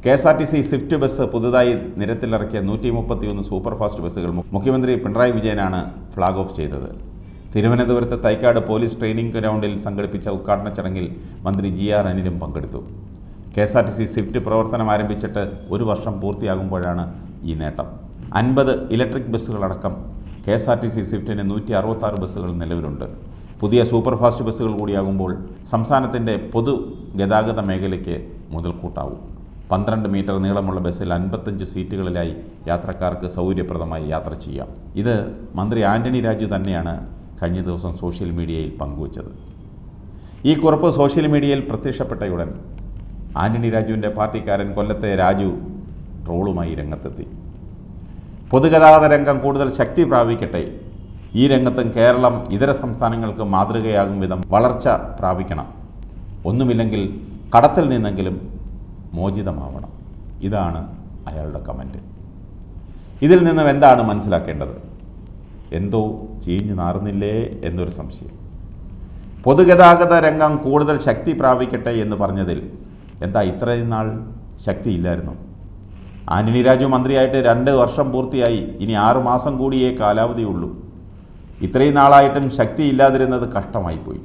K S R T C Swift bus പുതുതായി നിരത്തിലിറക്കിയ നൂറ്റി മുപ്പത്തിയൊന്ന് സൂപ്പർ ഫാസ്റ്റ് ബസ്സുകൾ മു- മുഖ്യമന്ത്രി പിണറായി വിജയനാണ് ഫ്ളാഗ് ഓഫ് ചെയ്തത് തിരുവനന്തപുരത്ത് തൈക്കാട് പോലീസ് ട്രെയിനിംഗ് ഗ്രൗണ്ടിൽ സംഘടിപ്പിച്ച ഉദ്ഘാടന ചടങ്ങിൽ മന്ത്രി ജി ആർ അനിലും പങ്കെടുത്തു K S R T C Swift പ്രവർത്തനം ആരംഭിച്ചിട്ട് ഒരു വർഷം പൂർത്തിയാകുമ്പോഴാണ് ഈ നേട്ടം അൻപത് ഇലക്ട്രിക് ബസ്സുകളടക്കം K S R T C സ്വിഫ്റ്റിന് നൂറ്റി അറുപത്താറ് ബസ്സുകൾ നിലവിലുണ്ട് പുതിയ സൂപ്പർ ഫാസ്റ്റ് ബസ്സുകൾ കൂടിയാകുമ്പോൾ സംസ്ഥാനത്തിൻ്റെ പൊതു ഗതാഗത മേഖലയ്ക്ക് മുതൽക്കൂട്ടാവും പന്ത്രണ്ട് മീറ്റർ നീളമുള്ള ബസ്സിൽ അൻപത്തഞ്ച് സീറ്റുകളിലായി യാത്രക്കാർക്ക് സൗകര്യപ്രദമായി യാത്ര ചെയ്യാം ഇത് മന്ത്രി ആന്റണി രാജു തന്നെയാണ് കഴിഞ്ഞ ദിവസം സോഷ്യൽ മീഡിയയിൽ പങ്കുവച്ചത് ഈ കുറിപ്പ് സോഷ്യൽ മീഡിയയിൽ പ്രത്യക്ഷപ്പെട്ടയുടൻ ആന്റണി രാജുവിൻ്റെ പാർട്ടിക്കാരൻ കൊല്ലത്തെ രാജു ട്രോളുമായി രംഗത്തെത്തി പൊതുഗതാഗത രംഗം കൂടുതൽ ശക്തി പ്രാപിക്കട്ടെ ഈ രംഗത്തും കേരളം ഇതര സംസ്ഥാനങ്ങൾക്ക് മാതൃകയാകും വിധം വളർച്ച പ്രാപിക്കണം ഒന്നുമില്ലെങ്കിൽ കടത്തിൽ നിന്നെങ്കിലും മോചിതമാവണം ഇതാണ് അയാളുടെ കമൻറ്റ് ഇതിൽ നിന്നും എന്താണ് മനസ്സിലാക്കേണ്ടത് എന്തോ ചീഞ്ഞു നാറുന്നില്ലേ എന്നൊരു സംശയം പൊതുഗതാഗത രംഗം കൂടുതൽ ശക്തി പ്രാപിക്കട്ടെ എന്ന് പറഞ്ഞതിൽ എന്താ ഇത്രയും നാൾ ശക്തിയില്ലായിരുന്നു ആന്റണി രാജു മന്ത്രിയായിട്ട് രണ്ട് വർഷം പൂർത്തിയായി ഇനി ആറു മാസം കൂടിയേ കാലാവധിയുള്ളൂ ഇത്രയും നാളായിട്ടും ശക്തിയില്ലാതിരുന്നത് കഷ്ടമായിപ്പോയി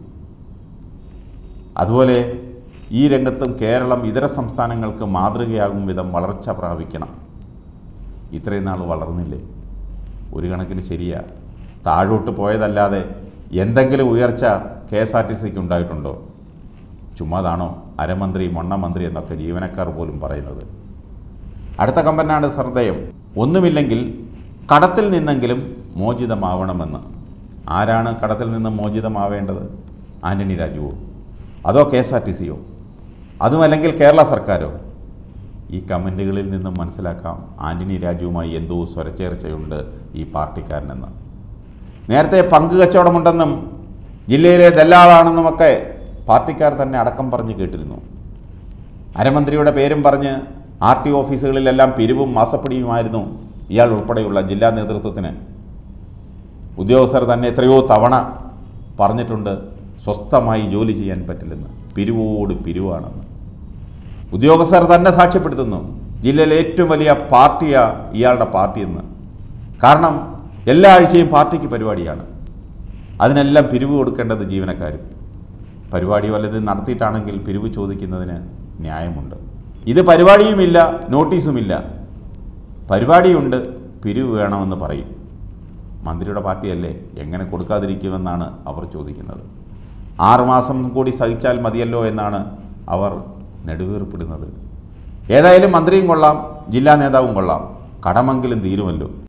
അതുപോലെ ഈ രംഗത്തും കേരളം ഇതര സംസ്ഥാനങ്ങൾക്ക് മാതൃകയാകും വിധം വളർച്ച പ്രാപിക്കണം ഇത്രയും നാൾ വളർന്നില്ലേ ഒരു കണക്കിന് ശരിയാ താഴോട്ട് പോയതല്ലാതെ എന്തെങ്കിലും ഉയർച്ച കെ എസ് ആർ ടി സിക്ക് ഉണ്ടായിട്ടുണ്ടോ ചുമ്മാതാണോ അരമന്ത്രി മണ്ണമന്ത്രി എന്നൊക്കെ ജീവനക്കാർ പോലും പറയുന്നത് അടുത്ത കമ്പനാണ് ശ്രദ്ധേയം ഒന്നുമില്ലെങ്കിൽ കടത്തിൽ നിന്നെങ്കിലും മോചിതമാവണമെന്ന് ആരാണ് കടത്തിൽ നിന്ന് മോചിതമാവേണ്ടത് ആന്റണി രാജുവോ അതോ കെ എസ് ആർ ടി സിയോ അതുമല്ലെങ്കിൽ കേരള സർക്കാരോ ഈ കമൻറ്റുകളിൽ നിന്നും മനസ്സിലാക്കാം ആന്റണി രാജുവുമായി എന്തോ സ്വരച്ചേർച്ചയുണ്ട് ഈ പാർട്ടിക്കാരനെന്ന് നേരത്തെ പങ്ക് കച്ചവടമുണ്ടെന്നും ജില്ലയിലെ ദല്ലാളാണെന്നുമൊക്കെ പാർട്ടിക്കാർ തന്നെ അടക്കം പറഞ്ഞ് കേട്ടിരുന്നു അരമന്ത്രിയുടെ പേരും പറഞ്ഞ് ആർ ടി ഓഫീസുകളിലെല്ലാം പിരിവും മാസപ്പടിയുമായിരുന്നു ഇയാൾ ഉൾപ്പെടെയുള്ള ജില്ലാ നേതൃത്വത്തിന് ഉദ്യോഗസ്ഥർ തന്നെ എത്രയോ തവണ പറഞ്ഞിട്ടുണ്ട് സ്വസ്ഥമായി ജോലി ചെയ്യാൻ പറ്റില്ലെന്ന് പിരിവോട് പിരിവാണെന്ന് ഉദ്യോഗസ്ഥർ തന്നെ സാക്ഷ്യപ്പെടുത്തുന്നു ജില്ലയിലെ ഏറ്റവും വലിയ പാർട്ടിയാ ഇയാളുടെ പാർട്ടിയെന്ന് കാരണം എല്ലാ ആഴ്ചയും പാർട്ടിക്ക് പരിപാടിയാണ് അതിനെല്ലാം പിരിവ് കൊടുക്കേണ്ടത് ജീവനക്കാരും പരിപാടി വല്ലതും നടത്തിയിട്ടാണെങ്കിൽ പിരിവ് ചോദിക്കുന്നതിന് ന്യായമുണ്ട് ഇത് പരിപാടിയുമില്ല നോട്ടീസുമില്ല പരിപാടിയുണ്ട് പിരിവ് വേണമെന്ന് പറയും മന്ത്രിയുടെ പാർട്ടിയല്ലേ എങ്ങനെ കൊടുക്കാതിരിക്കുമെന്നാണ് അവർ ചോദിക്കുന്നത് ആറുമാസം കൂടി സഹിച്ചാൽ മതിയല്ലോ എന്നാണ് അവർ നെടുവീർപ്പിടുന്നത് ഏതായാലും മന്ത്രിയും കൊള്ളാം ജില്ലാ നേതാവും കൊള്ളാം കടമെങ്കിലും തീരുമല്ലോ